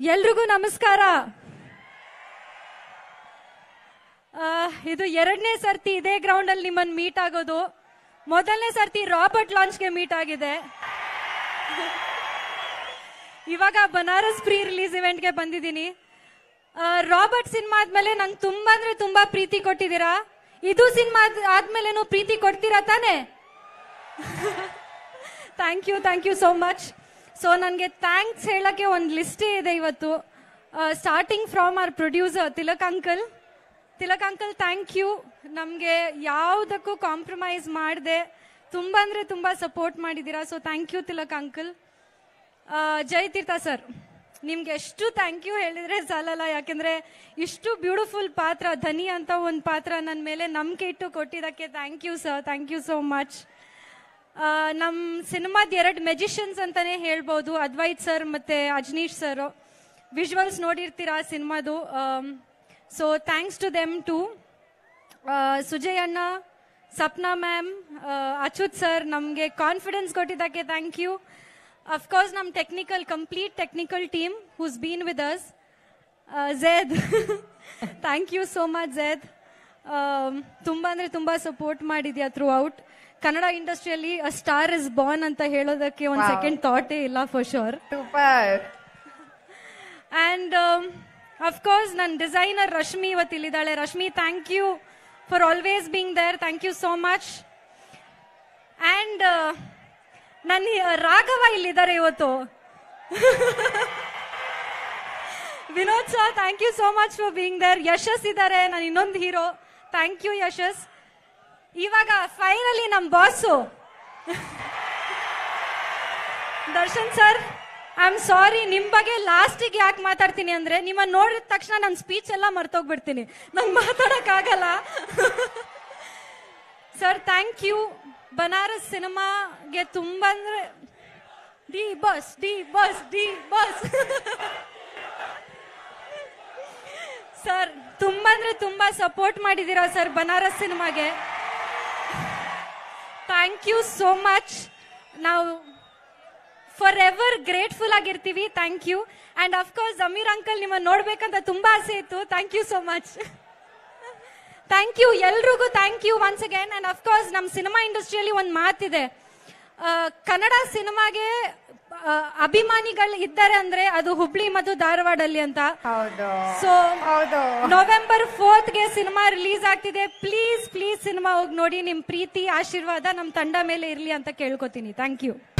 ಎಲ್ರಿಗೂ ನಮಸ್ಕಾರ ಆ, ಇದು ಎರಡನೇ ಸರ್ತಿ ಇದೇ ಗ್ರೌಂಡ್ ಅಲ್ಲಿ ನಿಮ್ಮನ್ನ ಮೀಟ್ ಆಗೋದು ಮೊದಲನೇ ಸರ್ತಿ ರಾಬರ್ಟ್ ಲಾಂಚ್ಗೆ ಮೀಟ್ ಆಗಿದೆ ಇವಾಗ ಬನಾರಸ್ ಪ್ರೀ ರಿಲೀಸ್ ಇವೆಂಟ್ಗೆ ಬಂದಿದ್ದೀನಿ ಆ, ರಾಬರ್ಟ್ ಸಿನಿಮಾ ಆದ್ಮೇಲೆ ನಂಗೆ ತುಂಬಾ ಅಂದ್ರೆ ತುಂಬಾ ಪ್ರೀತಿ ಕೊಟ್ಟಿದ್ದೀರಾ ಇದು ಸಿನಿಮಾ ಆದ್ಮೇಲೆನೂ ಪ್ರೀತಿ ಕೊಡ್ತೀರಾ ತಾನೇ thank you thank you so much so ನನಗೆ ಥ್ಯಾಂಕ್ಸ್ ಹೇಳಕ್ಕೆ ಒಂದು ಲಿಸ್ಟೇ ಇದೆ ಇವತ್ತು starting from our producer Tilak uncle Tilak uncle thank you ನಮಗೆ ಯಾವುದಕ್ಕೂ ಕಾಂಪ್ರಮೈಸ್ ಮಾಡದೆ ತುಂಬ ಅಂದರೆ ತುಂಬ ಸಪೋರ್ಟ್ ಮಾಡಿದ್ದೀರಾ so thank you Tilak uncle Jayatheertha sir ನಿಮ್ಗೆ ಎಷ್ಟು ಥ್ಯಾಂಕ್ ಯು ಹೇಳಿದ್ರೆ ಸಾಲಲ್ಲ ಯಾಕೆಂದ್ರೆ ಇಷ್ಟು ಬ್ಯೂಟಿಫುಲ್ ಪಾತ್ರ ಧನಿ ಅಂತ ಒಂದು ಪಾತ್ರ ನನ್ನ ಮೇಲೆ ನಂಬಿಕೆ ಇಟ್ಟು ಕೊಟ್ಟಿದ್ದಕ್ಕೆ thank you sir thank you so much ನಮ್ಮ ಸಿನಿಮಾದ ಎರಡು ಮೆಜಿಷಿಯನ್ಸ್ ಅಂತಾನೆ ಹೇಳ್ಬೋದು ಅದ್ವೈತ್ ಸರ್ ಮತ್ತೆ ಅಜ್ನೀಶ್ ಸರ್ ವಿಜುವಲ್ಸ್ ನೋಡಿರ್ತೀರಾ ಸಿನಿಮಾದು so thanks to them to Sujay ಅಣ್ಣ ಸಪ್ನಾ ಮ್ಯಾಮ್ ಅಚ್ಯುತ್ ಸರ್ ನಮಗೆ ಕಾನ್ಫಿಡೆನ್ಸ್ ಕೊಟ್ಟಿದ್ದಕ್ಕೆ ಥ್ಯಾಂಕ್ ಯು ಅಫ್ಕೋರ್ಸ್ ನಮ್ಮ technical complete technical team who's been with us Zaid thank you so much Zaid ತುಂಬ ಅಂದರೆ ತುಂಬ ಸಪೋರ್ಟ್ ಮಾಡಿದ್ಯಾ ಥ್ರೂ ಔಟ್ ಕನ್ನಡ ಇಂಡಸ್ಟ್ರಿಯಲ್ಲಿ ಅ ಸ್ಟಾರ್ ಇಸ್ ಬಾರ್ನ್ ಅಂತ ಹೇಳೋದಕ್ಕೆ ಒಂದು Wow. ಸೆಕೆಂಡ್ ಥಾಟೇ ಇಲ್ಲ for sure super and of course ನನ್ನ ಡಿಸೈನರ್ ರಶ್ಮಿ ಇವತ್ತು ಇಲ್ಲಿದ್ದಾಳೆ Rashmi thank you for always being there thank you so much and ನನ್ನ ರಾಘವ ಇಲ್ಲಿದ್ದಾರೆ ಇವತ್ತು Vinod sir thank you so much for being there Yashas ಇದ್ದಾರೆ ನಾನು ಇನ್ನೊಂದು ಹೀರೋ ಥ್ಯಾಂಕ್ ಯು ಯಶಸ್ ಇವಾಗ ಫೈನಲಿ ನಮ್ಮ boss Darshan sir I am sorry ನಿಮ್ ಬಗ್ಗೆ ಲಾಸ್ಟಿಗೆ ಯಾಕೆ ಮಾತಾಡ್ತೀನಿ ಅಂದ್ರೆ ನಿಮ್ಮ ನೋಡಿದ ತಕ್ಷಣ ನನ್ನ ಸ್ಪೀಚ್ ಎಲ್ಲ ಮರ್ತೋಗ್ಬಿಡ್ತೀನಿ ನಂಗೆ ಮಾತಾಡಕ್ ಆಗಲ್ಲ ಸರ್ ಥ್ಯಾಂಕ್ ಯು ಬನಾರಸ್ ಸಿನಿಮಾಗೆ ತುಂಬಾ ಅಂದ್ರೆ D boss D boss D boss sir ತುಂಬಾ ಅಂದ್ರೆ ತುಂಬಾ ಸಪೋರ್ಟ್ ಮಾಡಿದೀರಾ ಸರ್ ಬನಾರಸ್ ಸಿನಿಮಾಗೆ ಥ್ಯಾಂಕ್ ಯು ಸೋ ಮಚ್ ನಾವು ಫಾರ್ ಎವರ್ ಗ್ರೇಟ್ಫುಲ್ ಆಗಿರ್ತೀವಿ thank you and of course Aamir uncle ನಿಮ್ಮ ನೋಡ್ಬೇಕಂತ ತುಂಬಾ ಆಸೆ ಇತ್ತು thank you so much thank you ಎಲ್ರಿಗೂ thank you once again and of course ನಮ್ಮ ಸಿನಿಮಾ ಇಂಡಸ್ಟ್ರಿಯಲ್ಲಿ ಒಂದು ಮಾತಿದೆ ಆ, ಕನ್ನಡ ಸಿನಿಮಾಗೆ ಆ, ಅಭಿಮಾನಿಗಳು ಇದ್ದಾರೆ ಅಂದ್ರೆ ಅದು ಹುಬ್ಳಿ ಮತ್ತು ಧಾರವಾಡಲ್ಲಿ ಅಂತ ಹೌದು ಸೊ ಹೌದು ನವೆಂಬರ್ ಫೋರ್ತ್ಗೆ ಸಿನಿಮಾ ರಿಲೀಸ್ ಆಗ್ತಿದೆ ಪ್ಲೀಸ್ ಪ್ಲೀಸ್ ಸಿನಿಮಾ ಹೋಗಿ ನೋಡಿ ನಿಮ್ ಪ್ರೀತಿ ಆಶೀರ್ವಾದ ನಮ್ಮ ತಂಡ ಮೇಲೆ ಇರ್ಲಿ ಅಂತ ಕೇಳ್ಕೊತೀನಿ ಥ್ಯಾಂಕ್ ಯು